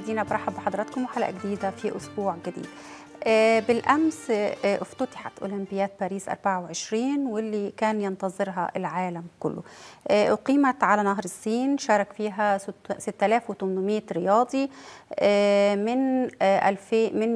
مشاهدينا برحب بحضراتكم وحلقه جديده في اسبوع جديد آه، بالامس آه، افتتحت اولمبياد باريس 24 واللي كان ينتظرها العالم كله آه، اقيمت على نهر السين شارك فيها ست- 6800 رياضي آه، من آه، 2000 من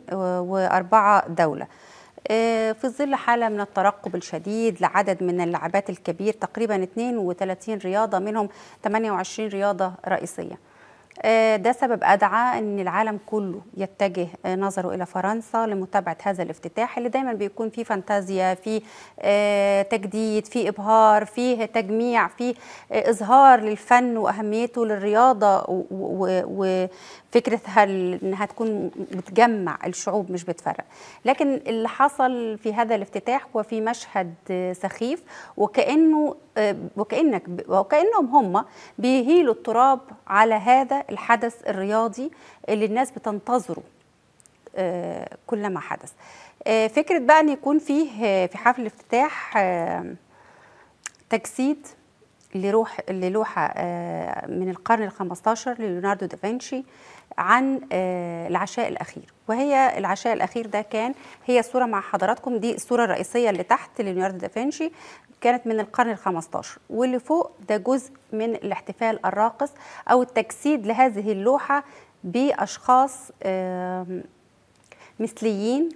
204 دوله آه، في ظل حالة من الترقب الشديد لعدد من اللاعبات الكبير تقريبا 32 رياضة منهم 28 رياضة رئيسية آه، ده سبب أدعى أن العالم كله يتجه آه، نظره إلى فرنسا لمتابعة هذا الافتتاح اللي دايما بيكون فيه فانتازيا فيه آه، تجديد فيه إبهار فيه تجميع فيه آه، إظهار للفن وأهميته للرياضة و- و- وفكرتها ال- إنها تكون بتجمع الشعوب مش بتفرق لكن اللي حصل في هذا الافتتاح هو في مشهد آه، سخيف وكأنه آه، وكأنك وكأنهم هم بيهيلوا التراب على هذا الحدث الرياضي اللي الناس بتنتظره آه، كلما حدث آه، فكرة بقى أن يكون فيه آه، في حفل الافتتاح آه، تجسيد لروح للوحة آه، من القرن ال 15 لليوناردو دافنشي عن آه، العشاء الأخير وهي العشاء الأخير ده كان هي الصورة مع حضراتكم دي الصورة الرئيسية اللي تحت لليوناردو دافنشي كانت من القرن ال 15 واللي فوق ده جزء من الاحتفال الراقص أو التجسيد لهذه اللوحة بأشخاص آم، مثليين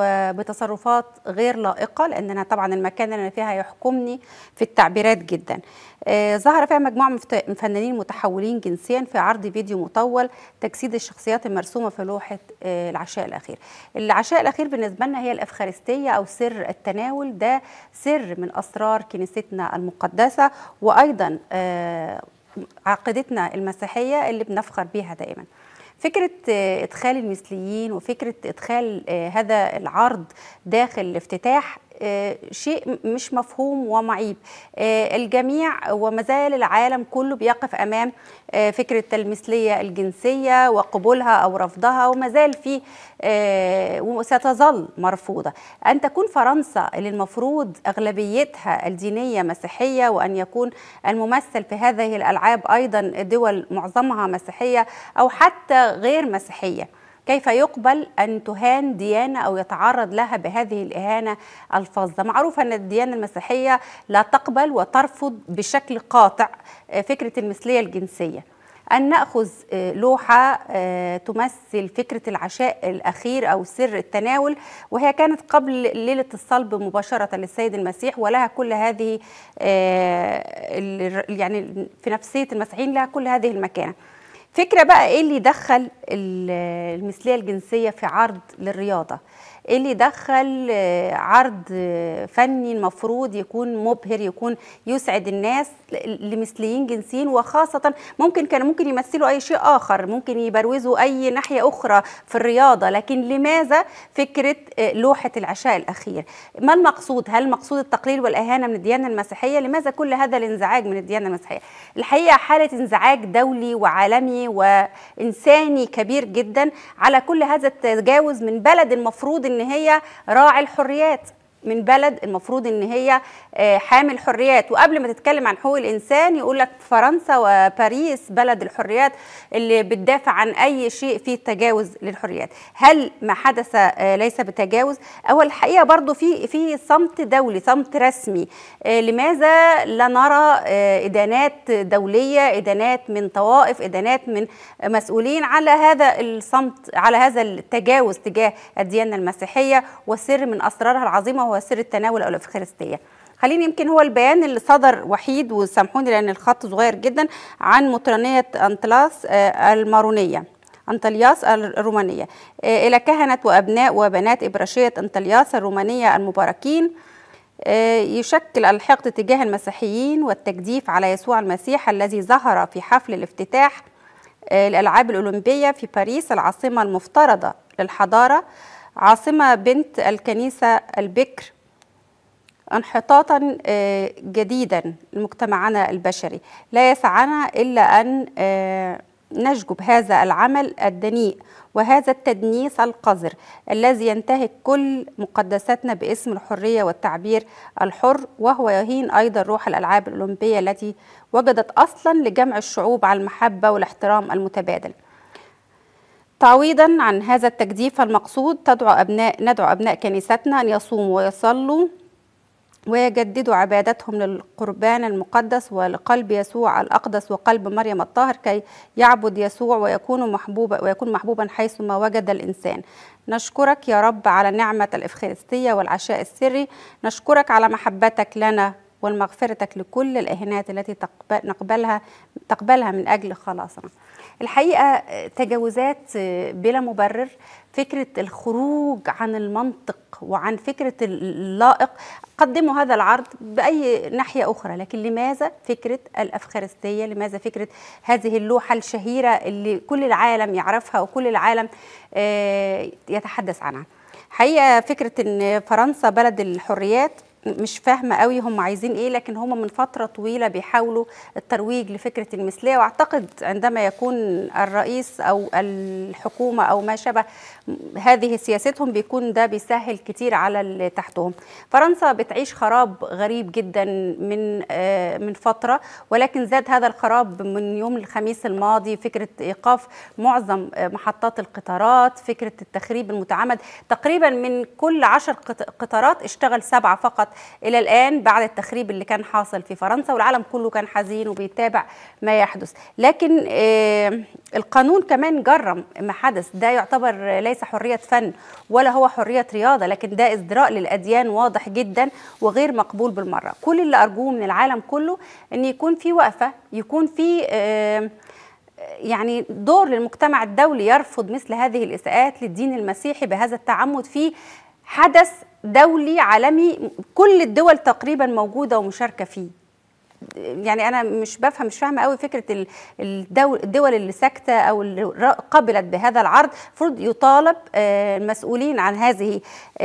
وبتصرفات غير لائقة لأن أنا طبعا المكان اللي أنا فيها يحكمني في التعبيرات جدا آه، ظهر فيها مجموعة من فت- من فنانين متحولين جنسيا في عرض فيديو مطول تجسيد الشخصيات المرسومة في لوحة آه، العشاء الأخير العشاء الأخير بالنسبة لنا هي الأفخارستية أو سر التناول ده سر من أسرار كنيستنا المقدسة وأيضا آه، عقيدتنا المسيحية اللي بنفخر بيها دائما فكرة آه، إدخال المثليين وفكرة إدخال آه، هذا العرض داخل الافتتاح آه، شيء م- مش مفهوم ومعيب آه، الجميع وما زال العالم كله بيقف أمام آه، فكرة المثلية الجنسية وقبولها أو رفضها وما زال في آه، وستظل مرفوضة أن تكون فرنسا اللي المفروض أغلبيتها الدينية مسيحية وأن يكون الممثل في هذه الألعاب أيضا دول معظمها مسيحية أو حتى غير مسيحية كيف يقبل أن تهان ديانة أو يتعرض لها بهذه الإهانة الفظة معروف أن الديانة المسيحية لا تقبل وترفض بشكل قاطع آه، فكرة المثلية الجنسية أن نأخذ آه، لوحة آه، تمثل فكرة العشاء الأخير أو سر التناول وهي كانت قبل ليلة الصلب مباشرة للسيد المسيح ولها كل هذه آه، ال- يعني في نفسية المسيحيين لها كل هذه المكانة فكرة بقى ايه اللي دخل ال- المثلية الجنسية في عرض للرياضة ايه اللي دخل آه، عرض آه، فني المفروض يكون مبهر يكون يسعد الناس ل- لمثليين جنسيين وخاصة ممكن كانوا ممكن يمثلوا اي شيء اخر ممكن يبروزوا اي ناحية اخرى في الرياضة لكن لماذا فكرة آه، لوحة العشاء الاخير ما المقصود هل مقصود التقليل والاهانة من الديانة المسيحية لماذا كل هذا الانزعاج من الديانة المسيحية الحقيقة حالة انزعاج دولي وعالمي وإنساني كبير جدا على كل هذا التجاوز من بلد المفروض إن هي راعي الحريات من بلد المفروض ان هي آه، حامل حريات وقبل ما تتكلم عن حقوق الانسان يقول لك فرنسا وباريس بلد الحريات اللي بتدافع عن اي شيء فيه تجاوز للحريات هل ما حدث آه، ليس بتجاوز او الحقيقه برضو في في صمت دولي صمت رسمي آه، لماذا لا نرى آه، ادانات دوليه ادانات من طوائف ادانات من مسؤولين على هذا الصمت على هذا التجاوز تجاه الديانه المسيحيه وسر من اسرارها العظيمه وهو سر التناول او الافخارستيه خليني يمكن هو البيان اللي صدر وحيد وسامحوني لان الخط صغير جدا عن مطرانيه انطلاس آه، المارونيه أنطلياس الرومانية آه، إلى كهنة وأبناء وبنات إبراشية أنطلياس الرومانية المباركين آه، يشكل الحقد تجاه المسيحيين والتجديف على يسوع المسيح الذي ظهر في حفل الافتتاح آه، الألعاب الأولمبية في باريس العاصمة المفترضة للحضارة عاصمة بنت الكنيسة البكر انحطاطا آه، جديدا لمجتمعنا البشري لا يسعنا إلا أن آه، نشجب هذا العمل الدنيء وهذا التدنيس القذر الذي ينتهك كل مقدساتنا باسم الحرية والتعبير الحر وهو يهين أيضا روح الألعاب الأولمبية التي وجدت أصلا لجمع الشعوب على المحبة والاحترام المتبادل تعويضا عن هذا التجديف المقصود تدعو أبناء ندعو أبناء كنيستنا أن يصوموا ويصلوا ويجددوا عبادتهم للقربان المقدس ولقلب يسوع الأقدس وقلب مريم الطاهر كي يعبد يسوع ويكون محبوبا ويكون محبوبا حيثما وجد الإنسان نشكرك يا رب على نعمة الإفخارستية والعشاء السري نشكرك على محبتك لنا والمغفرتك لكل الإهانات التي نقبلها تقبلها من أجل خلاصنا الحقيقة تجاوزات بلا مبرر فكرة الخروج عن المنطق وعن فكرة اللائق قدموا هذا العرض بأي ناحية أخرى لكن لماذا فكرة الأفخارستية لماذا فكرة هذه اللوحة الشهيرة اللي كل العالم يعرفها وكل العالم يتحدث عنها حقيقة فكرة أن فرنسا بلد الحريات مش فاهمه قوي هم عايزين ايه لكن هم من فتره طويله بيحاولوا الترويج لفكره المثليه واعتقد عندما يكون الرئيس او الحكومه او ما شابه هذه سياستهم بيكون ده بيسهل كتير على اللي تحتهم فرنسا بتعيش خراب غريب جدا من من فتره ولكن زاد هذا الخراب من يوم الخميس الماضي فكره ايقاف معظم محطات القطارات فكره التخريب المتعمد تقريبا من كل عشر قطارات اشتغل سبعه فقط الى الان بعد التخريب اللي كان حاصل في فرنسا والعالم كله كان حزين وبيتابع ما يحدث لكن القانون كمان جرم ما حدث ده يعتبر ليس حريه فن ولا هو حريه رياضه لكن ده ازدراء للاديان واضح جدا وغير مقبول بالمره كل اللي ارجوه من العالم كله ان يكون في وقفه يكون في يعني دور للمجتمع الدولي يرفض مثل هذه الاساءات للدين المسيحي بهذا التعمد في حدث دولي عالمي كل الدول تقريبا موجوده ومشاركه فيه يعني انا مش بفهم مش فاهمه قوي فكره الدول, الدول اللي ساكته او اللي قبلت بهذا العرض المفروض يطالب المسؤولين عن هذه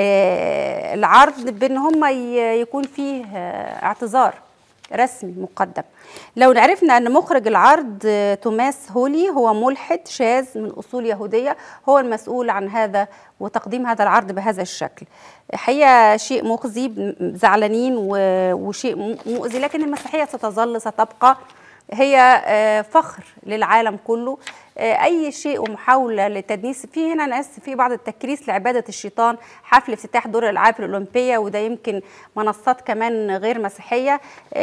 العرض بان هم يكون فيه اعتذار رسمي مقدم لو عرفنا ان مخرج العرض توماس هولي هو ملحد شاذ من اصول يهوديه هو المسؤول عن هذا وتقديم هذا العرض بهذا الشكل حقيقه شيء مخزي زعلانين وشيء مؤذي لكن المسيحيه ستظل ستبقى هي فخر للعالم كله اي شيء ومحاوله لتدنيس في هنا ناس في بعض التكريس لعباده الشيطان حفل افتتاح دور الالعاب الاولمبيه وده يمكن منصات كمان غير مسيحيه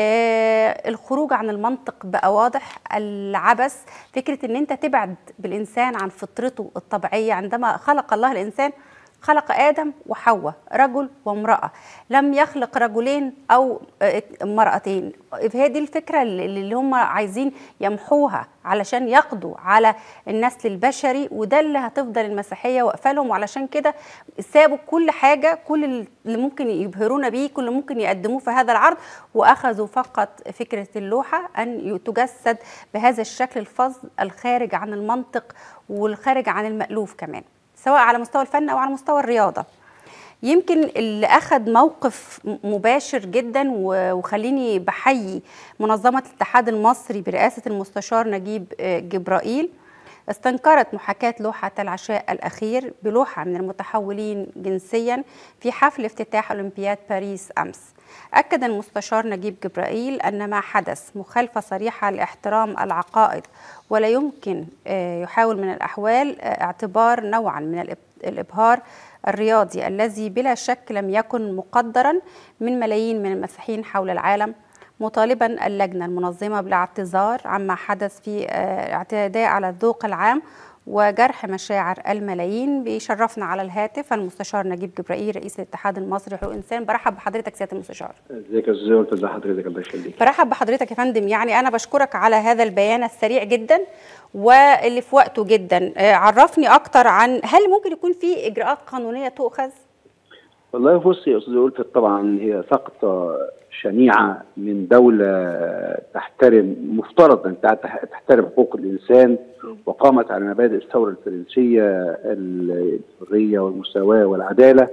الخروج عن المنطق بقى واضح العبث فكره ان انت تبعد بالانسان عن فطرته الطبيعيه عندما خلق الله الانسان خلق آدم وحواء رجل وامرأة لم يخلق رجلين أو امرأتين هي دي الفكرة اللي هم عايزين يمحوها علشان يقضوا على النسل البشري وده اللي هتفضل المسيحية واقفة لهم وعلشان كده سابوا كل حاجة كل اللي ممكن يبهرونا بيه كل اللي ممكن يقدموه في هذا العرض وأخذوا فقط فكرة اللوحة أن تجسد بهذا الشكل الفظ الخارج عن المنطق والخارج عن المألوف كمان سواء على مستوى الفن او على مستوى الرياضه يمكن اللي اخذ موقف مباشر جدا وخليني بحيي منظمه الاتحاد المصري برئاسه المستشار نجيب جبرائيل استنكرت محاكاة لوحة العشاء الأخير بلوحة من المتحولين جنسيا في حفل افتتاح أولمبياد باريس أمس أكد المستشار نجيب جبرائيل أن ما حدث مخالفة صريحة لاحترام العقائد ولا يمكن يحاول من الأحوال اعتبار نوعا من الإبهار الرياضي الذي بلا شك لم يكن مقدرا من ملايين من المسيحيين حول العالم مطالبا اللجنة المنظمة بالاعتذار عما حدث في اعتداء على الذوق العام وجرح مشاعر الملايين بيشرفنا على الهاتف المستشار نجيب جبرائيل رئيس الاتحاد المصري لحقوق الانسان برحب بحضرتك سياده المستشار ازيك يا استاذ ازي حضرتك الله يخليك برحب بحضرتك يا فندم يعني انا بشكرك على هذا البيان السريع جدا واللي في وقته جدا عرفني اكتر عن هل ممكن يكون في اجراءات قانونيه تؤخذ والله بصي يا استاذ قلت طبعا هي سقطه شنيعه من دوله تحترم مفترض ان تحترم حقوق الانسان وقامت على مبادئ الثوره الفرنسيه الحريه والمساواه والعداله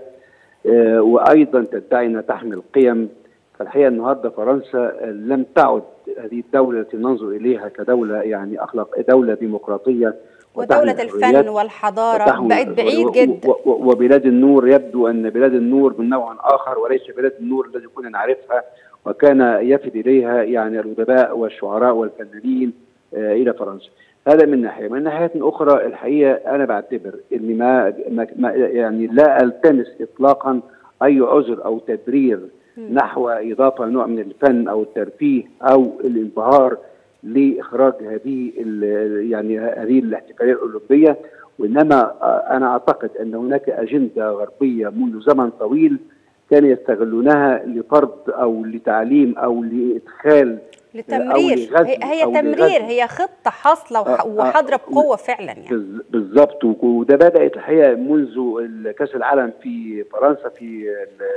وايضا تدعي انها تحمل قيم فالحقيقه النهارده فرنسا لم تعد هذه الدوله التي ننظر اليها كدوله يعني اخلاق دوله ديمقراطيه ودولة الفن والحضارة بقت بعيد جدا وبلاد النور يبدو أن بلاد النور من نوع آخر وليس بلاد النور الذي كنا نعرفها وكان يفد إليها يعني الأدباء والشعراء والفنانين إلى فرنسا هذا من ناحيه، من ناحيه اخرى الحقيقه انا بعتبر اني ما, ما يعني لا التمس اطلاقا اي عذر او تبرير نحو اضافه نوع من الفن او الترفيه او الانبهار لاخراج هذه يعني هذه الاحتفاليه الاولمبيه وانما انا اعتقد ان هناك اجنده غربيه منذ زمن طويل كانوا يستغلونها لفرض او لتعليم او لادخال لتمرير هي, هي أو تمرير هي خطه حاصله وحاضره بقوه فعلا يعني بالظبط وده بدات الحقيقه منذ كاس العالم في فرنسا في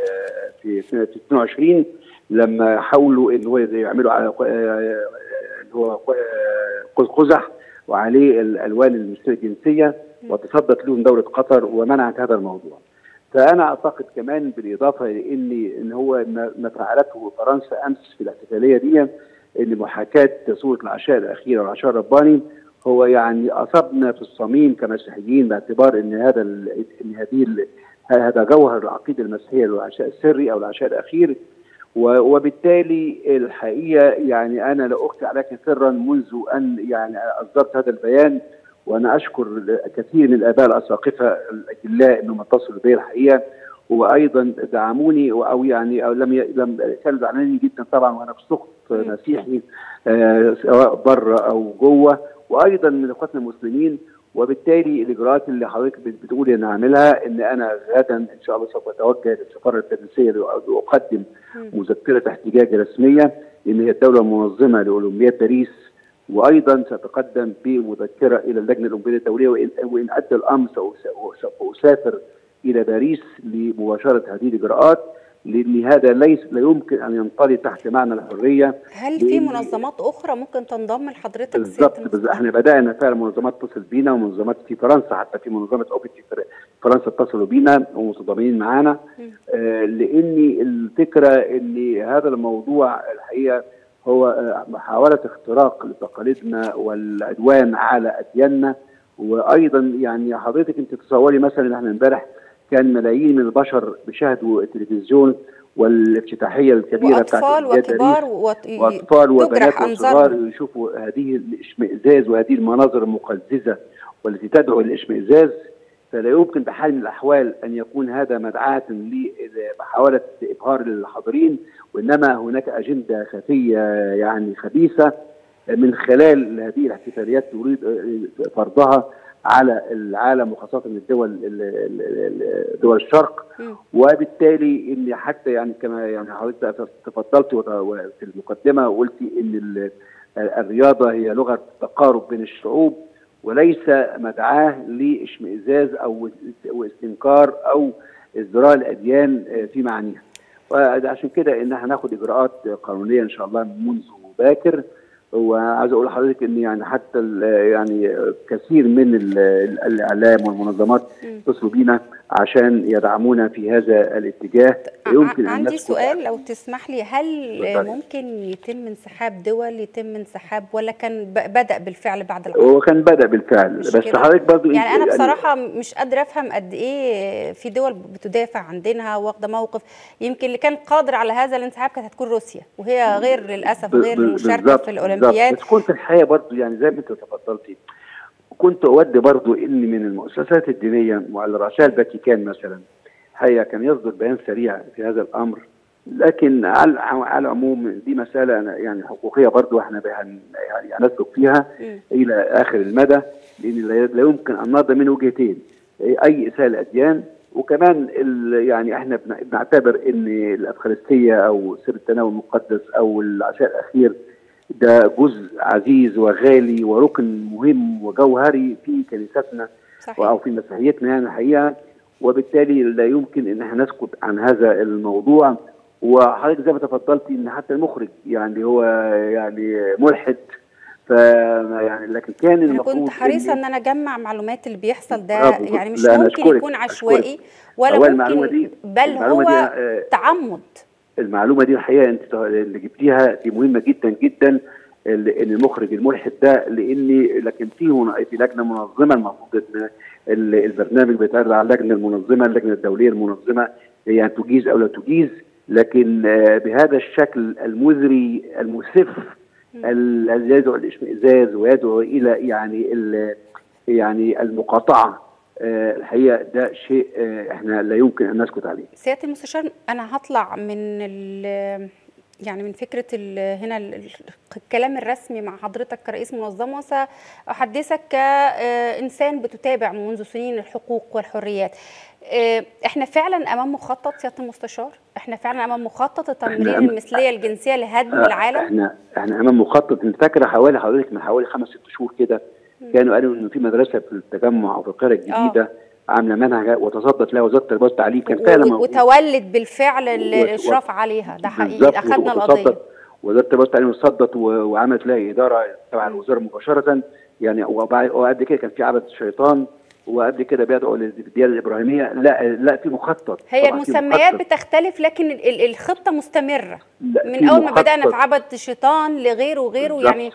في سنه 22 لما حاولوا ان هو يعملوا على اللي هو قزح وعليه الالوان المشتركه الجنسيه وتصدت لهم دوله قطر ومنعت هذا الموضوع. فانا اعتقد كمان بالاضافه لان ان هو ما فعلته فرنسا امس في الاحتفاليه دي ان محاكاه صوره العشاء الاخيره والعشاء الرباني هو يعني اصابنا في الصميم كمسيحيين باعتبار ان هذا ان هذه هذا جوهر العقيده المسيحيه العشاء السري او العشاء الاخير وبالتالي الحقيقه يعني انا لا اخفي عليك سرا منذ ان يعني اصدرت هذا البيان وانا اشكر كثير من الاباء الاساقفه الاجلاء انهم اتصلوا بي الحقيقه وايضا دعموني او يعني أو لم ي... لم كانوا زعلانين جدا طبعا وانا في سقط مسيحي آه سواء بره او جوه وايضا من اخواتنا المسلمين وبالتالي الاجراءات اللي حضرتك بتقولي ان اعملها ان انا غدا ان شاء الله سوف اتوجه للسفاره الفرنسيه لاقدم مذكره احتجاج رسميه ان هي الدوله المنظمه لاولمبياد باريس وايضا ساتقدم بمذكره الى اللجنه الاولمبيه الدوليه وان وان ادى الامر سوف اسافر الى باريس لمباشره هذه الاجراءات لان هذا ليس لا يمكن ان ينطلي تحت معنى الحريه هل في منظمات اخرى ممكن تنضم لحضرتك بالظبط بالظبط احنا بدانا فعلا منظمات تتصل بينا ومنظمات في فرنسا حتى في منظمه اوبك في فرنسا اتصلوا بينا ومتضامنين معانا آه لان الفكره ان هذا الموضوع الحقيقه هو محاوله اختراق لتقاليدنا والعدوان على ادياننا وايضا يعني حضرتك انت تصوري مثلا احنا امبارح كان ملايين من البشر بيشاهدوا التلفزيون والافتتاحيه الكبيره واطفال وكبار واطفال وبنات وصغار يشوفوا هذه الاشمئزاز وهذه المناظر المقززه والتي تدعو للاشمئزاز فلا يمكن بحال من الاحوال ان يكون هذا مدعاه لمحاوله ابهار الحاضرين وانما هناك اجنده خفيه يعني خبيثه من خلال هذه الاحتفاليات تريد فرضها على العالم وخاصه الدول دول الشرق وبالتالي ان حتى يعني كما يعني حضرتك تفضلت في المقدمه وقلتي ان الرياضه هي لغه تقارب بين الشعوب وليس مدعاه لاشمئزاز او استنكار او ازدراء الاديان في معانيها وعشان كده ان احنا هناخد اجراءات قانونيه ان شاء الله منذ باكر وعايز اقول لحضرتك ان يعني حتى يعني كثير من الاعلام والمنظمات اتصلوا بينا عشان يدعمونا في هذا الاتجاه يمكن عندي سؤال لو تسمح لي هل ممكن يتم انسحاب دول يتم انسحاب ولا كان بدا بالفعل بعد العقد؟ هو كان بدا بالفعل بس حضرتك برضه يعني انا بصراحه يعني مش قادره افهم قد ايه في دول بتدافع عننا واخده موقف يمكن اللي كان قادر على هذا الانسحاب كانت هتكون روسيا وهي غير للاسف غير المشاركه في الاولمبياد بس كنت الحقيقه برضه يعني زي ما انت تفضلتي كنت اود برضو ان من المؤسسات الدينيه وعلى راسها الفاتيكان مثلا هيا كان يصدر بيان سريع في هذا الامر لكن على على العموم دي مساله يعني حقوقيه برضو احنا يعني هنسلك فيها الى اخر المدى لان لا يمكن ان نضع من وجهتين اي اساءه اديان وكمان يعني احنا بنعتبر ان الافخارستيه او سر التناول المقدس او العشاء الاخير ده جزء عزيز وغالي وركن مهم وجوهري في كنيستنا صحيح. او في مسيحيتنا يعني الحقيقه وبالتالي لا يمكن ان احنا نسكت عن هذا الموضوع وحضرتك زي ما تفضلتي ان حتى المخرج يعني هو يعني ملحد ف يعني لكن كان انا كنت حريصه ان انا اجمع معلومات اللي بيحصل ده يعني مش ممكن يكون عشوائي ولا ممكن دي بل هو دي تعمد المعلومه دي الحقيقه انت اللي جبتيها دي مهمه جدا جدا ان المخرج الملحد ده لان لكن في هنا في لجنه منظمه المفروض ان البرنامج بيتعرض على اللجنه المنظمه اللجنه الدوليه المنظمه يعني تجيز او لا تجيز لكن بهذا الشكل المزري المسف الذي يدعو الاشمئزاز ويدعو الى يعني ال- يعني المقاطعه آه، الحقيقه ده شيء آه، احنا لا يمكن ان نسكت عليه سياده المستشار انا هطلع من ال يعني من فكره ال هنا ال- ال- الكلام الرسمي مع حضرتك كرئيس منظمه ساحدثك كانسان بتتابع منذ سنين الحقوق والحريات آه، احنا فعلا امام مخطط سياده المستشار احنا فعلا امام مخطط لتمرير إحنا أم- المثليه الجنسيه لهدم آه، العالم احنا احنا امام مخطط انت فاكره حوالي حضرتك من حوالي خمس ست شهور كده كانوا قالوا انه في مدرسه في التجمع او في القاهره الجديده عامله منهج وتصدت لها وزاره التربيه والتعليم كان فعلا و- موجود. وتولد بالفعل و- الاشراف عليها ده حقيقي بالظبط، اخذنا وتصدت- القضيه وزاره التربيه والتعليم صدت و- وعملت لها اداره تبع الوزاره مباشره يعني وبعد- وقبل كده كان في عبد الشيطان وقبل كده بيدعوا للديانه الابراهيميه لا لا في مخطط هي طبعاً في المسميات مخطط. بتختلف لكن ال- ال- الخطه مستمره لا، من في اول ما بدانا في مخطط. عبد الشيطان لغيره وغيره بالظبط. يعني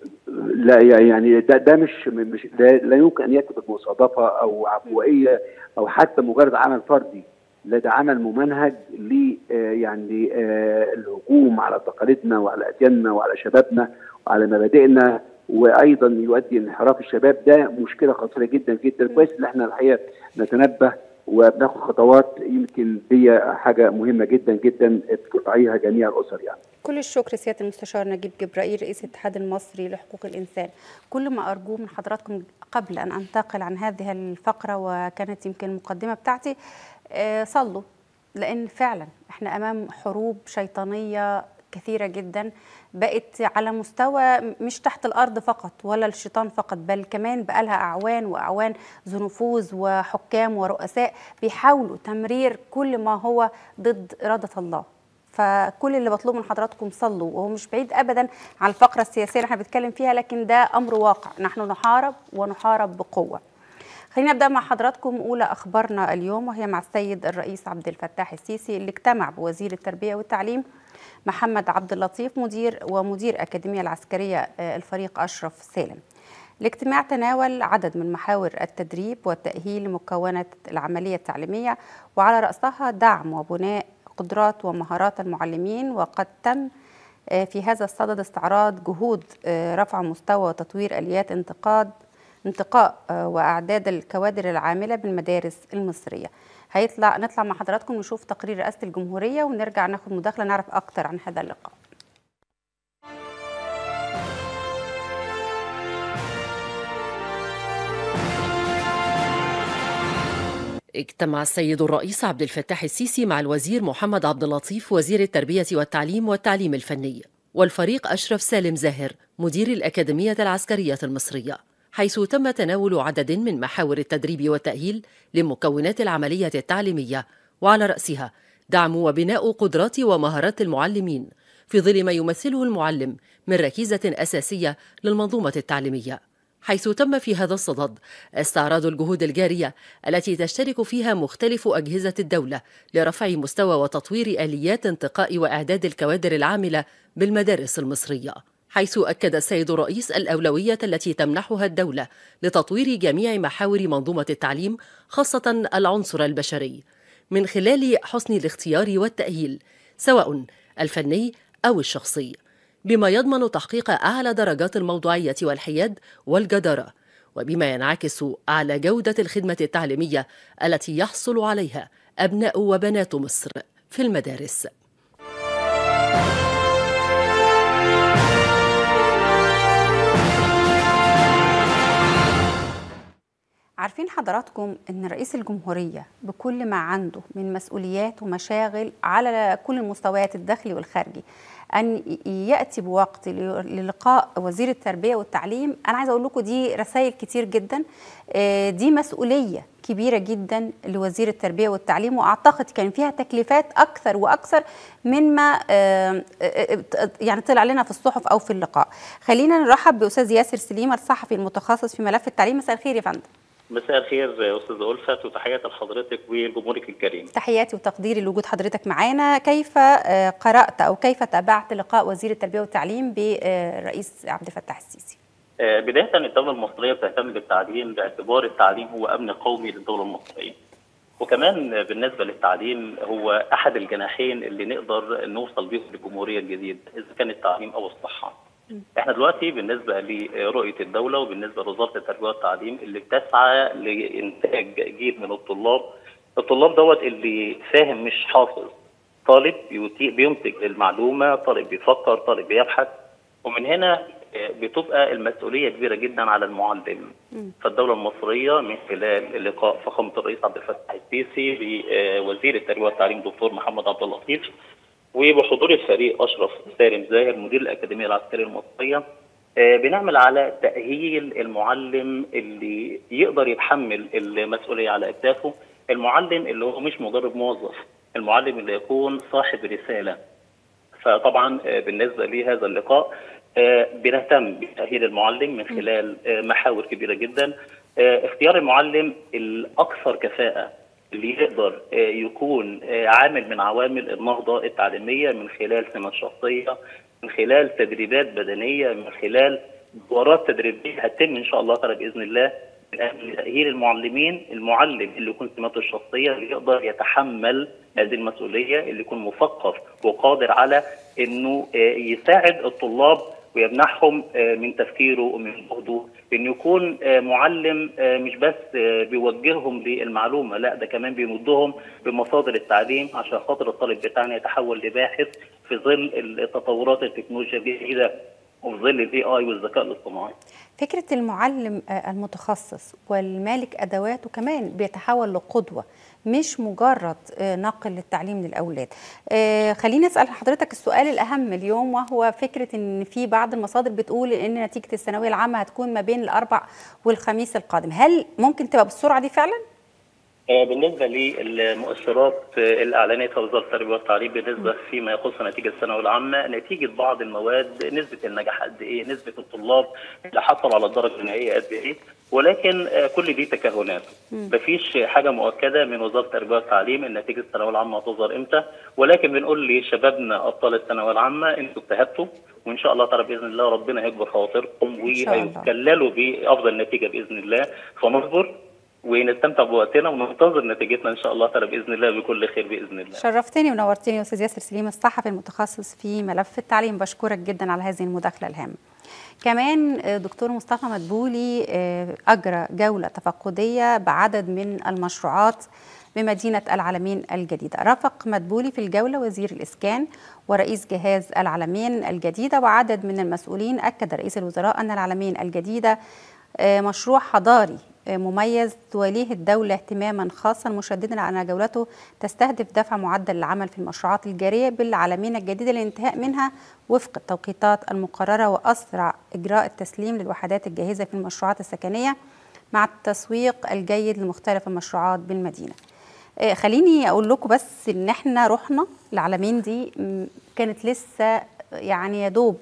لا يعني ده ده مش مش لا, لا يمكن ان ياتي بمصادفه او عفوائيه او حتى مجرد عمل فردي لا ده عمل ممنهج ل آه، يعني آه، الهجوم على تقاليدنا وعلى ادياننا وعلى شبابنا وعلى مبادئنا وايضا يؤدي انحراف الشباب ده مشكله خطيره جدا جدا كويس ان احنا الحقيقه نتنبه وبناخد خطوات يمكن دي حاجه مهمه جدا جدا تراعيها جميع الاسر يعني كل الشكر سياده المستشار نجيب جبرائيل رئيس الاتحاد المصري لحقوق الانسان كل ما ارجوه من حضراتكم قبل ان انتقل عن هذه الفقره وكانت يمكن المقدمه بتاعتي آه، صلوا لان فعلا احنا امام حروب شيطانيه كثيره جدا بقت على مستوى مش تحت الارض فقط ولا الشيطان فقط بل كمان بقى لها اعوان واعوان ذو نفوذ وحكام ورؤساء بيحاولوا تمرير كل ما هو ضد اراده الله فكل اللي بطلبه من حضراتكم صلوا وهو مش بعيد ابدا عن الفقره السياسيه اللي احنا بنتكلم فيها لكن ده امر واقع نحن نحارب ونحارب بقوه خلينا نبدا مع حضراتكم اولى اخبارنا اليوم وهي مع السيد الرئيس عبد الفتاح السيسي اللي اجتمع بوزير التربيه والتعليم محمد عبد اللطيف مدير ومدير الاكاديميه العسكريه آه، الفريق اشرف سالم الاجتماع تناول عدد من محاور التدريب والتأهيل لمكونات العملية التعليمية وعلى رأسها دعم وبناء قدرات ومهارات المعلمين وقد تم آه، في هذا الصدد استعراض جهود آه، رفع مستوى وتطوير آليات انتقاد انتقاء آه، وأعداد الكوادر العاملة بالمدارس المصرية هيطلع نطلع مع حضراتكم نشوف تقرير رئاسة الجمهورية ونرجع ناخد مداخلة نعرف أكتر عن هذا اللقاء اجتمع السيد الرئيس عبد الفتاح السيسي مع الوزير محمد عبد اللطيف وزير التربية والتعليم والتعليم الفني والفريق أشرف سالم زاهر مدير الأكاديمية العسكرية المصرية حيث تم تناول عدد من محاور التدريب والتأهيل لمكونات العملية التعليمية وعلى رأسها دعم وبناء قدرات ومهارات المعلمين في ظل ما يمثله المعلم من ركيزة أساسية للمنظومة التعليمية حيث تم في هذا الصدد استعراض الجهود الجارية التي تشترك فيها مختلف أجهزة الدولة لرفع مستوى وتطوير آليات انتقاء وإعداد الكوادر العاملة بالمدارس المصرية حيث أكد السيد الرئيس الأولوية التي تمنحها الدولة لتطوير جميع محاور منظومة التعليم خاصة العنصر البشري من خلال حسن الاختيار والتأهيل سواء الفني أو الشخصي بما يضمن تحقيق أعلى درجات الموضوعية والحياد والجدارة وبما ينعكس على جودة الخدمة التعليمية التي يحصل عليها أبناء وبنات مصر في المدارس عارفين حضراتكم ان رئيس الجمهوريه بكل ما عنده من مسؤوليات ومشاغل على كل المستويات الداخلي والخارجي ان ياتي بوقت للقاء وزير التربيه والتعليم انا عايزه اقول لكم دي رسائل كتير جدا آه، دي مسؤوليه كبيره جدا لوزير التربيه والتعليم واعتقد كان فيها تكليفات اكثر واكثر مما آه، آه، آه، يعني طلع لنا في الصحف او في اللقاء خلينا نرحب باستاذ ياسر سليم الصحفي المتخصص في ملف التعليم مساء الخير يا فندم مساء الخير استاذ ألفت وتحياتي لحضرتك ولجمهورك الكريم. تحياتي وتقديري لوجود حضرتك معانا كيف آه، قرأت أو كيف تابعت لقاء وزير التربية والتعليم بالرئيس عبد الفتاح السيسي آه، بداية الدولة المصرية بتهتم بالتعليم باعتبار التعليم هو أمن قومي للدولة المصرية. وكمان بالنسبة للتعليم هو أحد الجناحين اللي نقدر نوصل بيهم للجمهورية الجديدة إذا كان التعليم أو الصحة. احنا دلوقتي بالنسبه لرؤيه الدوله وبالنسبه لوزاره التربيه والتعليم اللي بتسعى لانتاج جيل من الطلاب الطلاب دوت اللي فاهم مش حافظ طالب بينتج المعلومه طالب بيفكر طالب بيبحث ومن هنا بتبقى المسؤوليه كبيره جدا على المعلم فالدوله المصريه من خلال لقاء فخامه الرئيس عبد الفتاح السيسي بوزير التربيه والتعليم دكتور محمد عبد اللطيف وبحضور الفريق اشرف سالم زاهر مدير الاكاديميه العسكريه المصريه بنعمل على تاهيل المعلم اللي يقدر يتحمل المسؤوليه على اكتافه المعلم اللي هو مش مجرد موظف المعلم اللي يكون صاحب رساله فطبعا بالنسبه لهذا اللقاء بنهتم بتاهيل المعلم من خلال محاور كبيره جدا اختيار المعلم الاكثر كفاءه اللي يقدر يكون عامل من عوامل النهضه التعليميه من خلال سمات شخصيه من خلال تدريبات بدنيه من خلال دورات تدريبيه هتتم ان شاء الله تعالى باذن الله من اجل تاهيل المعلمين المعلم اللي يكون سماته الشخصيه اللي يقدر يتحمل هذه المسؤوليه اللي يكون مثقف وقادر على انه يساعد الطلاب ويمنحهم من تفكيره ومن جهده انه يكون معلم مش بس بيوجههم للمعلومه لا ده كمان بيمدهم بمصادر التعليم عشان خاطر الطالب بتاعنا يتحول لباحث في ظل التطورات التكنولوجيا الجديده وفي ظل الاي اي والذكاء الاصطناعي. فكره المعلم المتخصص والمالك ادواته كمان بيتحول لقدوه مش مجرد نقل التعليم للاولاد. خليني اسال حضرتك السؤال الاهم اليوم وهو فكره ان في بعض المصادر بتقول ان نتيجه الثانويه العامه هتكون ما بين الاربع والخميس القادم، هل ممكن تبقى بالسرعه دي فعلا؟ بالنسبه للمؤشرات اللي اعلنتها وزاره التربيه والتعليم بالنسبه فيما يخص نتيجه الثانويه العامه نتيجه بعض المواد نسبه النجاح قد ايه نسبه الطلاب اللي حصلوا على الدرجه النهائيه قد ايه ولكن كل دي تكهنات مفيش حاجه مؤكده من وزاره التربيه والتعليم ان نتيجه الثانويه العامه هتظهر امتى ولكن بنقول لشبابنا ابطال الثانويه العامه انتوا اجتهدتوا وان شاء الله تعالى باذن الله ربنا هيكبر خواطركم وهيتكللوا بافضل نتيجه باذن الله فنصبر ونستمتع بوقتنا وننتظر نتيجتنا ان شاء الله تعالى باذن الله بكل خير باذن الله. شرفتني ونورتني استاذ ياسر سليم الصحفي المتخصص في ملف التعليم بشكرك جدا على هذه المداخله الهامه. كمان دكتور مصطفى مدبولي اجرى جوله تفقديه بعدد من المشروعات بمدينة العلمين الجديدة رافق مدبولي في الجولة وزير الإسكان ورئيس جهاز العلمين الجديدة وعدد من المسؤولين أكد رئيس الوزراء أن العلمين الجديدة مشروع حضاري مميز توليه الدولة اهتماما خاصا مشددا على أن جولته تستهدف دفع معدل العمل في المشروعات الجارية بالعالمين الجديدة للانتهاء منها وفق التوقيتات المقررة وأسرع إجراء التسليم للوحدات الجاهزة في المشروعات السكنية مع التسويق الجيد لمختلف المشروعات بالمدينة خليني أقول لكم بس إن احنا رحنا العالمين دي كانت لسه يعني يا دوب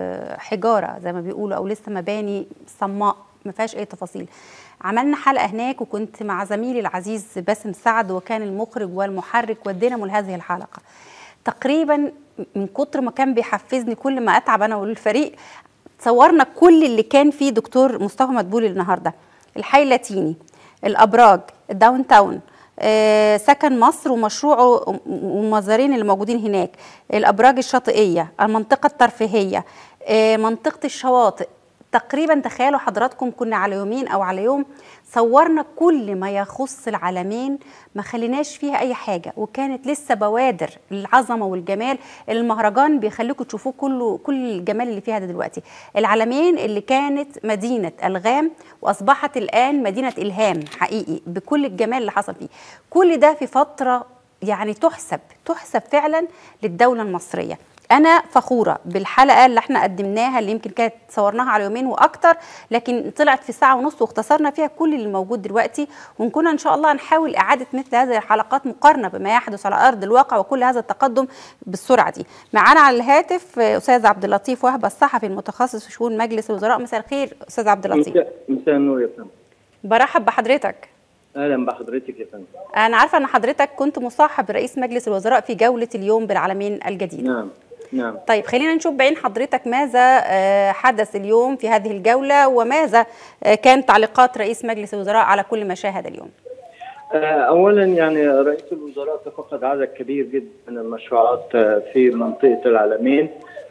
حجارة زي ما بيقولوا أو لسه مباني صماء ما فيهاش أي تفاصيل عملنا حلقه هناك وكنت مع زميلي العزيز باسم سعد وكان المخرج والمحرك والدينامو لهذه الحلقه تقريبا من كتر ما كان بيحفزني كل ما اتعب انا والفريق صورنا كل اللي كان فيه دكتور مصطفى مدبولي النهارده الحي اللاتيني الابراج الداون تاون آه، سكن مصر ومشروعه ومزارين اللي موجودين هناك الابراج الشاطئيه المنطقه الترفيهيه آه، منطقه الشواطئ تقريبا تخيلوا حضراتكم كنا على يومين او على يوم صورنا كل ما يخص العالمين ما خليناش فيها اي حاجه وكانت لسه بوادر العظمه والجمال المهرجان بيخليكم تشوفوه كله كل الجمال اللي فيها ده دلوقتي العالمين اللي كانت مدينه الغام واصبحت الان مدينه الهام حقيقي بكل الجمال اللي حصل فيه كل ده في فتره يعني تحسب تحسب فعلا للدوله المصريه انا فخوره بالحلقه اللي احنا قدمناها اللي يمكن كانت صورناها على يومين واكتر لكن طلعت في ساعه ونص واختصرنا فيها كل اللي موجود دلوقتي ونكون ان شاء الله نحاول اعاده مثل هذه الحلقات مقارنه بما يحدث على ارض الواقع وكل هذا التقدم بالسرعه دي معانا على الهاتف استاذ عبد اللطيف وهبه الصحفي المتخصص في شؤون مجلس الوزراء مساء الخير استاذ عبد اللطيف مساء النور يا فندم برحب بحضرتك اهلا بحضرتك يا فندم انا عارفه ان حضرتك كنت مصاحب رئيس مجلس الوزراء في جوله اليوم بالعالمين الجديد نعم نعم طيب خلينا نشوف بعين حضرتك ماذا حدث اليوم في هذه الجولة وماذا كانت تعليقات رئيس مجلس الوزراء على كل ما شاهد اليوم اولا يعني رئيس الوزراء تفقد عدد كبير جدا من المشروعات في منطقه العلمين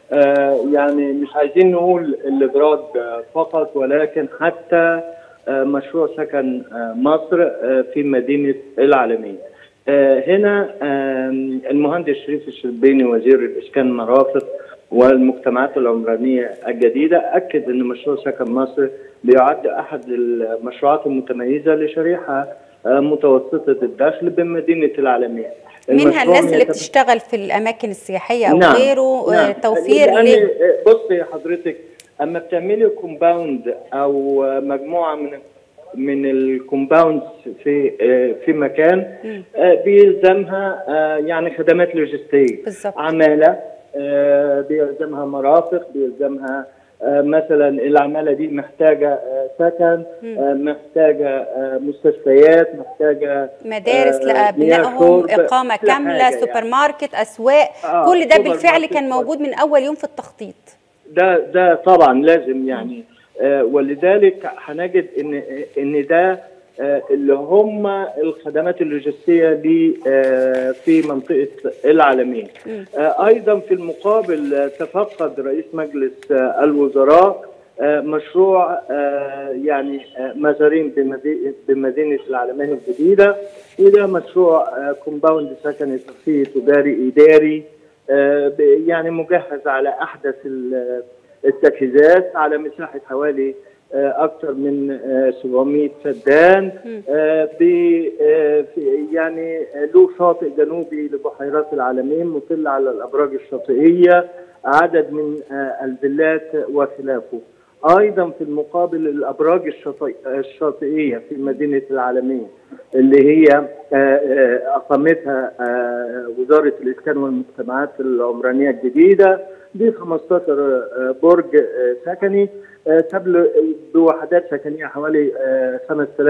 آه، يعني مش عايزين نقول الابراج آه، فقط ولكن حتى آه، مشروع سكن آه، مصر آه، في مدينه العالمين. آه، هنا آم، المهندس شريف الشربيني وزير الاسكان المرافق والمجتمعات العمرانيه الجديده اكد ان مشروع سكن مصر بيعد احد المشروعات المتميزه لشريحه آه، متوسطه الدخل بمدينه العالمين. منها المشروع الناس اللي يتم- بتشتغل في الاماكن السياحيه او نعم، غيره آه، نعم. توفير لأن ل... بصي حضرتك اما بتعملي كومباوند او مجموعه من من الكومباوندز في في مكان آه، بيلزمها آه، يعني خدمات لوجستيه بالظبط. عماله آه، بيلزمها مرافق بيلزمها آه، مثلا العماله دي محتاجه آه، سكن آه، محتاجه آه، مستشفيات محتاجه مدارس آه، لابنائهم مياه شرب، اقامه كل كامله حاجة سوبر يعني. ماركت اسواق آه، كل ده سوبر بالفعل ماركت كان موجود من اول يوم في التخطيط ده ده طبعا لازم يعني آه ولذلك هنجد ان ان ده آه اللي هم الخدمات اللوجستيه دي آه في منطقه العالمين. آه ايضا في المقابل آه تفقد رئيس مجلس آه الوزراء آه مشروع آه يعني آه مزارين بمدي- بمدينه العالمين الجديده وده مشروع آه كومباوند سكني ترفيهي تجاري اداري آه ب- يعني مجهز على احدث ال- التجهيزات على مساحه حوالي آه، اكثر من آه، 700 فدان آه، ب آه، في- يعني له شاطئ جنوبي لبحيرات العالمين مطل على الابراج الشاطئيه عدد من آه، الفيلات وخلافه ايضا في المقابل الابراج الشاطئ- الشاطئيه في مدينه العالمين اللي هي آه، آه، اقامتها آه، وزاره الاسكان والمجتمعات العمرانيه الجديده دي 15 آه، برج آه، سكني آه، تبلغ بوحدات سكنيه حوالي آه،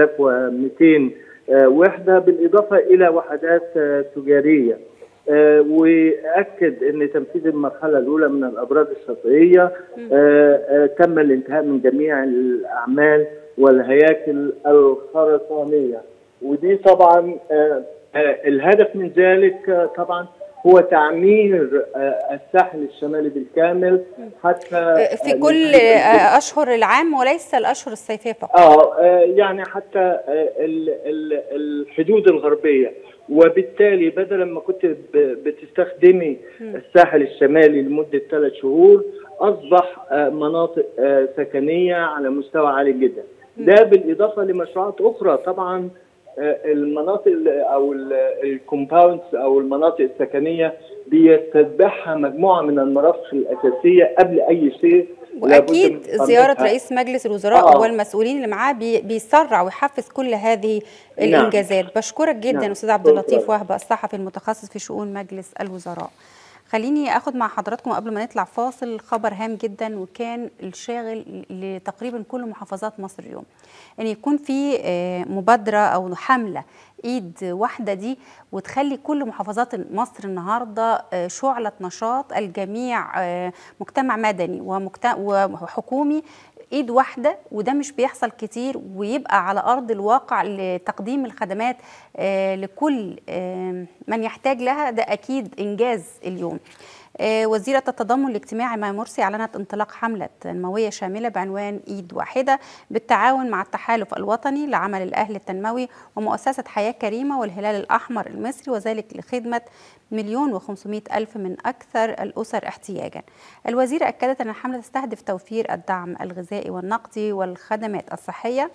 5200 آه، وحده بالاضافه الى وحدات آه، تجاريه آه، واكد ان تنفيذ المرحله الاولى من الابراج الشاطئيه آه، آه، تم الانتهاء من جميع الاعمال والهياكل الخرسانيه ودي طبعا آه، آه، الهدف من ذلك آه، طبعا هو تعمير آه، الساحل الشمالي بالكامل حتى في كل آه، اشهر العام وليس الاشهر الصيفيه فقط اه آه، يعني حتى آه، ال- ال- الحدود الغربيه وبالتالي بدل ما كنت ب- بتستخدمي الساحل الشمالي لمده ثلاث شهور اصبح آه، مناطق آه، سكنيه على مستوى عالي جدا ده بالاضافه لمشروعات اخرى طبعا آه، المناطق ال- او الكومباوندز او المناطق السكنيه بيتبعها مجموعه من المرافق الاساسيه قبل اي شيء لابد واكيد من زياره إقامتها. رئيس مجلس الوزراء آه. والمسؤولين اللي معاه بي- بيسرع ويحفز كل هذه نعم. الانجازات بشكرك جدا نعم. استاذ عبد اللطيف شكراً. وهبه الصحفي المتخصص في شؤون مجلس الوزراء خليني اخد مع حضراتكم قبل ما نطلع فاصل خبر هام جدا وكان الشاغل لتقريبا كل محافظات مصر اليوم ان يكون في آه، مبادره او حمله ايد واحده دي وتخلي كل محافظات مصر النهارده آه، شعله نشاط الجميع آه، مجتمع مدني ومجت- وحكومي ايد واحده وده مش بيحصل كتير ويبقى على ارض الواقع لتقديم الخدمات آه، لكل آه، من يحتاج لها ده اكيد انجاز اليوم آه، وزيرة التضامن الاجتماعي ماي مرسي أعلنت انطلاق حملة تنموية شاملة بعنوان إيد واحدة بالتعاون مع التحالف الوطني لعمل الأهل التنموي ومؤسسة حياة كريمة والهلال الأحمر المصري وذلك لخدمة مليون وخمسمائة ألف من أكثر الأسر احتياجا الوزيرة أكدت أن الحملة تستهدف توفير الدعم الغذائي والنقدي والخدمات الصحية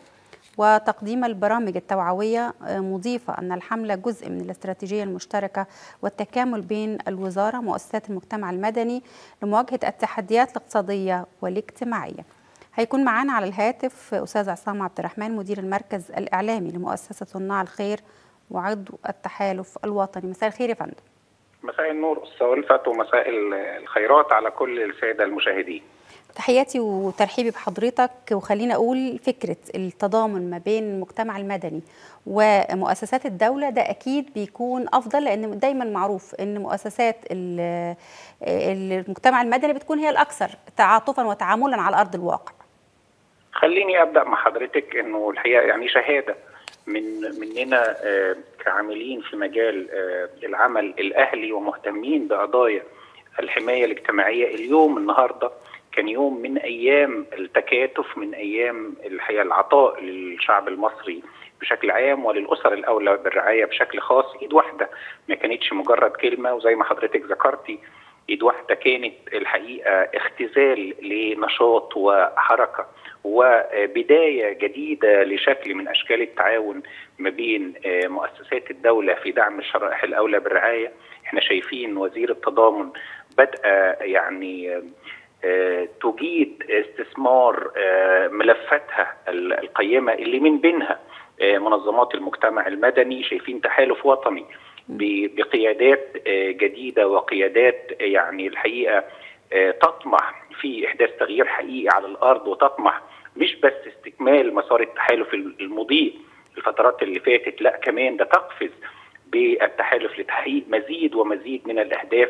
وتقديم البرامج التوعوية آه، مضيفة أن الحملة جزء من الاستراتيجية المشتركة والتكامل بين الوزارة ومؤسسات المجتمع المدني لمواجهة التحديات الاقتصادية والاجتماعية هيكون معانا على الهاتف أستاذ عصام عبد الرحمن مدير المركز الإعلامي لمؤسسة صناع الخير وعضو التحالف الوطني مساء الخير يا فندم مساء النور أستاذ ألفت ومساء الخيرات على كل السادة المشاهدين تحياتي وترحيبي بحضرتك وخلينا اقول فكره التضامن ما بين المجتمع المدني ومؤسسات الدوله ده اكيد بيكون افضل لان دايما معروف ان مؤسسات ال- المجتمع المدني بتكون هي الاكثر تعاطفا وتعاملا على ارض الواقع خليني أبدأ مع حضرتك أنه الحقيقة يعني شهادة من مننا آه، كعاملين في مجال آه، العمل الأهلي ومهتمين بقضايا الحمايه الاجتماعيه اليوم النهارده كان يوم من ايام التكاتف من ايام الحقيقه العطاء للشعب المصري بشكل عام وللاسر الاولى بالرعايه بشكل خاص ايد واحده ما كانتش مجرد كلمه وزي ما حضرتك ذكرتي ايد واحده كانت الحقيقه اختزال لنشاط وحركه وبدايه جديده لشكل من اشكال التعاون ما بين مؤسسات الدوله في دعم الشرائح الاولى بالرعايه احنا شايفين وزير التضامن بدأ يعني تجيد استثمار ملفاتها القيمه اللي من بينها منظمات المجتمع المدني شايفين تحالف وطني بقيادات جديدة وقيادات يعني الحقيقة تطمح في إحداث تغيير حقيقي على الأرض وتطمح مش بس استكمال مسار التحالف المضيء الفترات اللي فاتت لا كمان ده تقفز بالتحالف لتحقيق مزيد ومزيد من الأهداف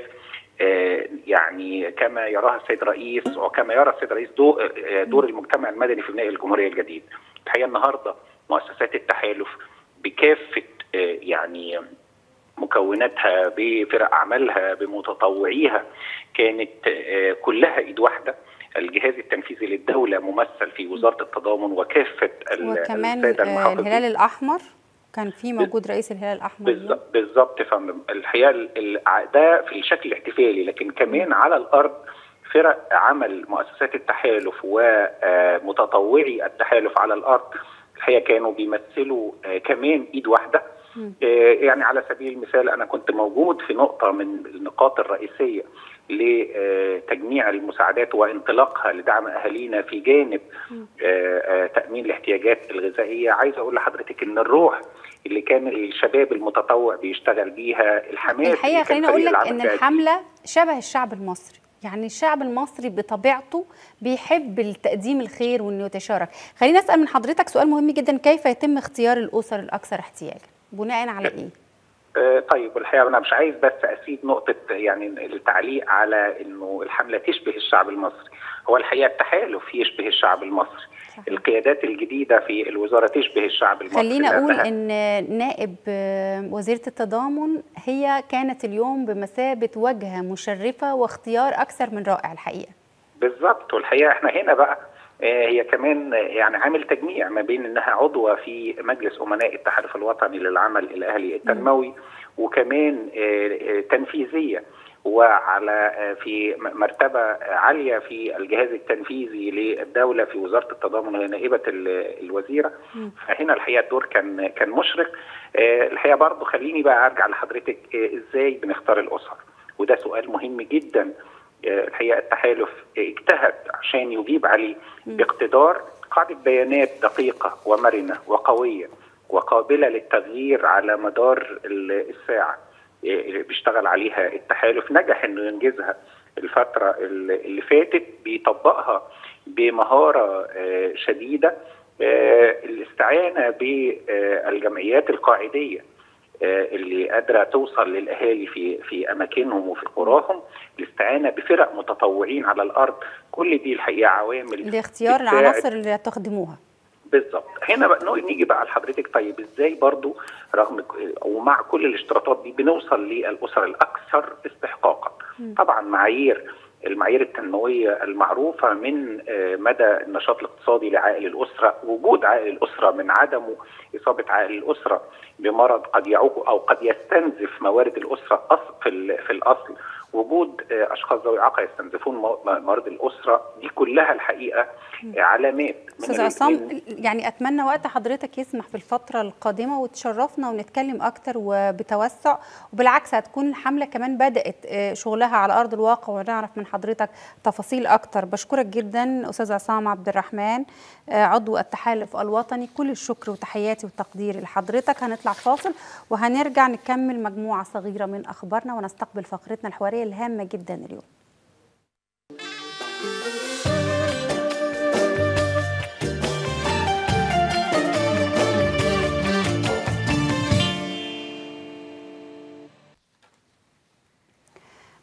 يعني كما يراها السيد الرئيس وكما يرى السيد الرئيس دور المجتمع المدني في بناء الجمهورية الجديد الحقيقة النهاردة مؤسسات التحالف بكافة يعني مكوناتها بفرق اعمالها بمتطوعيها كانت كلها ايد واحده الجهاز التنفيذي للدوله ممثل في وزاره التضامن وكافه وكمان الهلال الاحمر كان في موجود رئيس الهلال الاحمر بالظبط يا فندم الحقيقه ده في الشكل الاحتفالي لكن كمان على الارض فرق عمل مؤسسات التحالف ومتطوعي التحالف على الارض الحقيقه كانوا بيمثلوا كمان ايد واحده يعني على سبيل المثال انا كنت موجود في نقطه من النقاط الرئيسيه لتجميع المساعدات وانطلاقها لدعم اهالينا في جانب تامين الاحتياجات الغذائيه عايز اقول لحضرتك ان الروح اللي كان الشباب المتطوع بيشتغل بيها الحماس الحقيقه خليني اقول لك ان الحمله شبه الشعب المصري يعني الشعب المصري بطبيعته بيحب التقديم الخير وانه يتشارك خلينا اسال من حضرتك سؤال مهم جدا كيف يتم اختيار الاسر الاكثر احتياجا بناء على ايه آه طيب الحقيقه انا مش عايز بس اسيب نقطه يعني التعليق على انه الحمله تشبه الشعب المصري هو الحقيقه التحالف يشبه الشعب المصري صحيح. القيادات الجديده في الوزاره تشبه الشعب المصري خلينا اقول ان نائب وزيره التضامن هي كانت اليوم بمثابه وجهه مشرفه واختيار اكثر من رائع الحقيقه بالظبط والحقيقه احنا هنا بقى هي كمان يعني عامل تجميع ما بين انها عضوه في مجلس امناء التحالف الوطني للعمل الاهلي التنموي وكمان تنفيذيه وعلى في مرتبه عاليه في الجهاز التنفيذي للدوله في وزاره التضامن وهي نائبه الوزيره فهنا الحقيقه الدور كان كان مشرق الحقيقه برضه خليني بقى ارجع لحضرتك ازاي بنختار الاسر وده سؤال مهم جدا الحقيقه التحالف اجتهد عشان يجيب عليه باقتدار قاعده بيانات دقيقه ومرنه وقويه وقابله للتغيير على مدار الساعه بيشتغل عليها التحالف نجح انه ينجزها الفتره اللي فاتت بيطبقها بمهاره شديده الاستعانه بالجمعيات القاعديه اللي قادره توصل للاهالي في في اماكنهم وفي قراهم الاستعانه بفرق متطوعين على الارض كل دي الحقيقه عوامل لاختيار العناصر اللي تخدموها بالظبط هنا بقى نيجي بقى لحضرتك طيب ازاي برضو رغم ومع كل الاشتراطات دي بنوصل للاسر الاكثر استحقاقا طبعا معايير المعايير التنمويه المعروفه من مدى النشاط الاقتصادي لعائل الاسره، وجود عائل الاسره من عدمه اصابه عائل الاسره بمرض قد يعوق او قد يستنزف موارد الاسره في في الاصل، وجود اشخاص ذوي اعاقه يستنزفون موارد الاسره، دي كلها الحقيقه علامات استاذ عصام يعني اتمنى وقت حضرتك يسمح في الفتره القادمه وتشرفنا ونتكلم اكتر وبتوسع وبالعكس هتكون الحمله كمان بدات شغلها على ارض الواقع ونعرف من حضرتك تفاصيل اكتر بشكرك جدا استاذ عصام عبد الرحمن عضو التحالف الوطني كل الشكر وتحياتي والتقدير لحضرتك هنطلع فاصل وهنرجع نكمل مجموعه صغيره من اخبارنا ونستقبل فقرتنا الحواريه الهامه جدا اليوم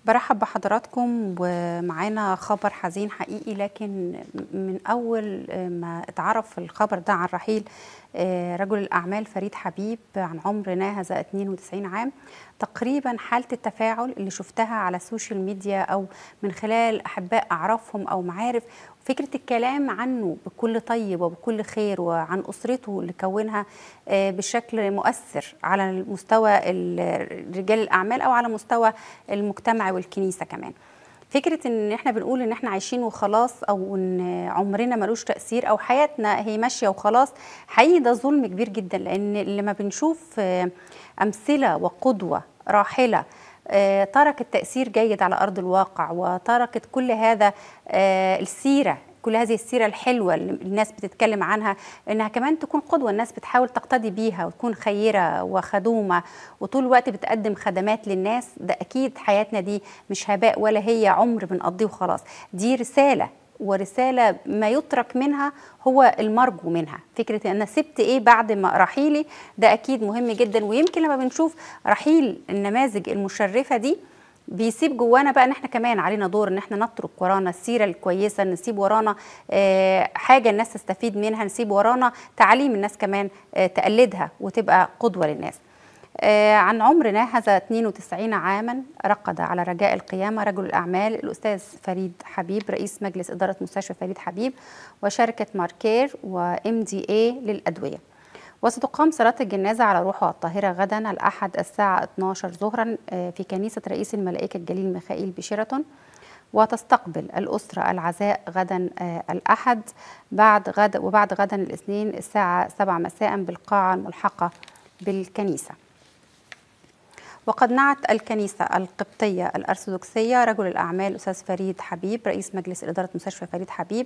برحب بحضراتكم ومعانا خبر حزين حقيقي لكن من أول ما اتعرف الخبر ده عن رحيل رجل الأعمال فريد حبيب عن عمر ناهز 92 عام تقريبا حالة التفاعل اللي شفتها على السوشيال ميديا أو من خلال أحباء أعرفهم أو معارف فكرة الكلام عنه بكل طيب وبكل خير وعن أسرته اللي كونها بشكل مؤثر على مستوى رجال الأعمال أو على مستوى المجتمع والكنيسة كمان فكرة ان احنا بنقول ان احنا عايشين وخلاص او ان عمرنا ملوش تأثير او حياتنا هي ماشية وخلاص حقيقي ده ظلم كبير جدا لان لما بنشوف امثلة وقدوة راحلة تركت تأثير جيد على أرض الواقع وتركت كل هذا السيرة كل هذه السيرة الحلوة اللي الناس بتتكلم عنها إنها كمان تكون قدوة الناس بتحاول تقتدي بيها وتكون خيرة وخدومة وطول الوقت بتقدم خدمات للناس ده أكيد حياتنا دي مش هباء ولا هي عمر بنقضيه وخلاص دي رسالة ورسالة ما يترك منها هو المرجو منها فكرة أن أنا سبت إيه بعد ما رحيلي ده أكيد مهم جدا ويمكن لما بنشوف رحيل النماذج المشرفة دي بيسيب جوانا بقى ان احنا كمان علينا دور ان احنا نترك ورانا السيره الكويسه نسيب ورانا آه حاجه الناس تستفيد منها نسيب ورانا تعليم الناس كمان آه تقلدها وتبقى قدوه للناس آه عن عمر ناهز 92 عاما رقد على رجاء القيامة رجل الأعمال الأستاذ فريد حبيب رئيس مجلس إدارة مستشفى فريد حبيب وشركة ماركير وام دي اي للأدوية وستقام صلاة الجنازة على روحه الطاهرة غدا الأحد الساعة 12 ظهرا في كنيسة رئيس الملائكة الجليل ميخائيل بشيراتون وتستقبل الأسرة العزاء غدا الأحد بعد غد وبعد غدا الاثنين الساعة 7 مساء بالقاعة الملحقة بالكنيسة وقد نعت الكنيسة القبطية الأرثوذكسية رجل الأعمال أستاذ فريد حبيب رئيس مجلس إدارة مستشفى فريد حبيب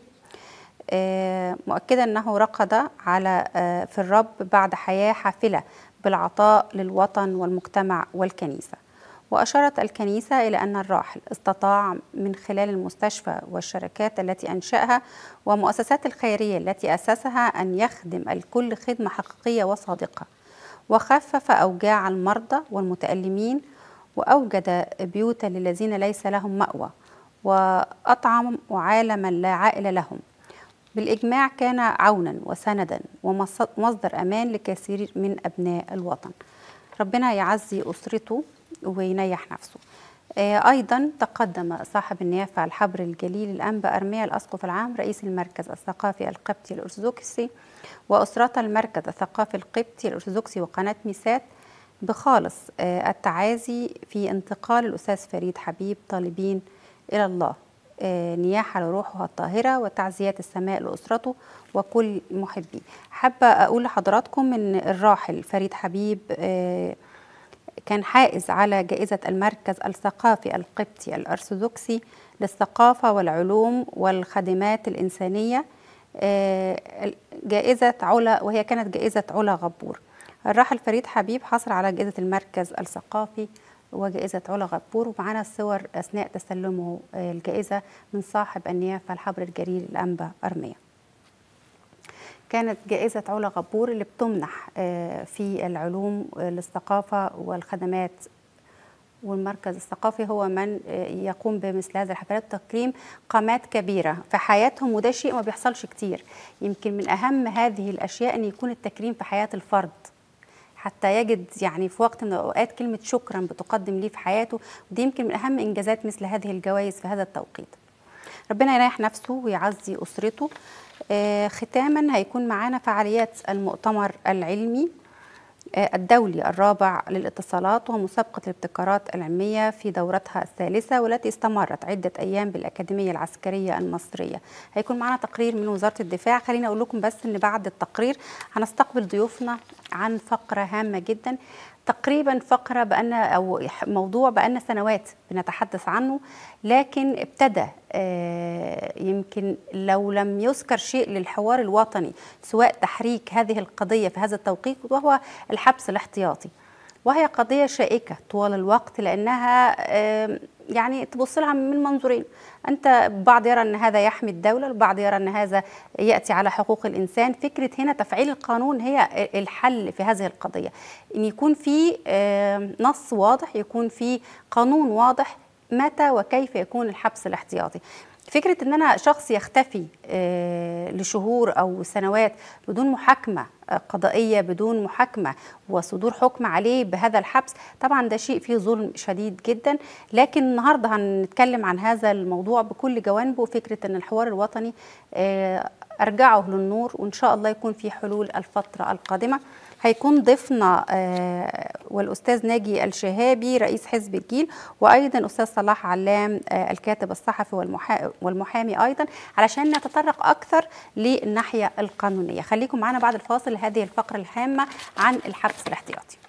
مؤكدة أنه رقد على في الرب بعد حياة حافلة بالعطاء للوطن والمجتمع والكنيسة وأشارت الكنيسة إلى أن الراحل استطاع من خلال المستشفى والشركات التي أنشأها ومؤسسات الخيرية التي أسسها أن يخدم الكل خدمة حقيقية وصادقة وخفف أوجاع المرضى والمتألمين وأوجد بيوتا للذين ليس لهم مأوى وأطعم عالما لا عائل لهم بالإجماع كان عونا وسندا ومصدر أمان لكثير من أبناء الوطن ربنا يعزي أسرته وينيح نفسه أيضا تقدم صاحب النيافة الحبر الجليل الأنبا أرميا الأسقف العام رئيس المركز الثقافي القبطي الأرثوذكسي وأسرة المركز الثقافي القبطي الأرثوذكسي وقناة ميسات بخالص التعازي في انتقال الأستاذ فريد حبيب طالبين إلى الله نياحة لروحها الطاهرة وتعزيات السماء لأسرته وكل محبيه حابة أقول لحضراتكم أن الراحل فريد حبيب كان حائز على جائزة المركز الثقافي القبطي الأرثوذكسي للثقافة والعلوم والخدمات الإنسانية جائزة علا وهي كانت جائزة علا غبور الراحل فريد حبيب حصل على جائزة المركز الثقافي وجائزة علا غبور ومعانا الصور أثناء تسلمه الجائزة من صاحب النيافة الحبر الجليل الأنبا أرميا كانت جائزة علا غبور اللي بتمنح في العلوم للثقافة والخدمات والمركز الثقافي هو من يقوم بمثل هذه الحفلات تكريم قامات كبيرة في حياتهم وده شيء ما بيحصلش كتير يمكن من أهم هذه الأشياء أن يكون التكريم في حياة الفرد حتى يجد يعني في وقت من الاوقات كلمه شكرا بتقدم ليه في حياته ودي يمكن من اهم انجازات مثل هذه الجوائز في هذا التوقيت. ربنا يريح نفسه ويعزي اسرته. آه ختاما هيكون معانا فعاليات المؤتمر العلمي آه الدولي الرابع للاتصالات ومسابقة الابتكارات العلمية في دورتها الثالثة والتي استمرت عدة أيام بالأكاديمية العسكرية المصرية هيكون معنا تقرير من وزارة الدفاع خليني أقول لكم بس أن بعد التقرير هنستقبل ضيوفنا عن فقرة هامة جدا تقريبا فقرة بأن أو موضوع بأن سنوات بنتحدث عنه لكن ابتدى يمكن لو لم يذكر شيء للحوار الوطني سواء تحريك هذه القضية في هذا التوقيت وهو الحبس الاحتياطي وهي قضية شائكة طوال الوقت لأنها يعني تبص لها من منظورين أنت بعض يرى أن هذا يحمي الدولة البعض يرى أن هذا يأتي على حقوق الإنسان فكرة هنا تفعيل القانون هي الحل في هذه القضية أن يكون في نص واضح يكون في قانون واضح متى وكيف يكون الحبس الاحتياطي فكره ان انا شخص يختفي آه، لشهور او سنوات بدون محاكمه آه، قضائيه بدون محاكمه وصدور حكم عليه بهذا الحبس طبعا ده شيء فيه ظلم شديد جدا لكن النهارده هنتكلم عن هذا الموضوع بكل جوانبه فكره ان الحوار الوطني آه، ارجعه للنور وان شاء الله يكون في حلول الفتره القادمه هيكون ضيفنا آه، والاستاذ ناجي الشهابي رئيس حزب الجيل وايضا استاذ صلاح علام آه، الكاتب الصحفي والمحا- والمحامي ايضا علشان نتطرق اكثر للناحيه القانونيه خليكم معنا بعد الفاصل لهذه الفقره الهامه عن الحبس الاحتياطي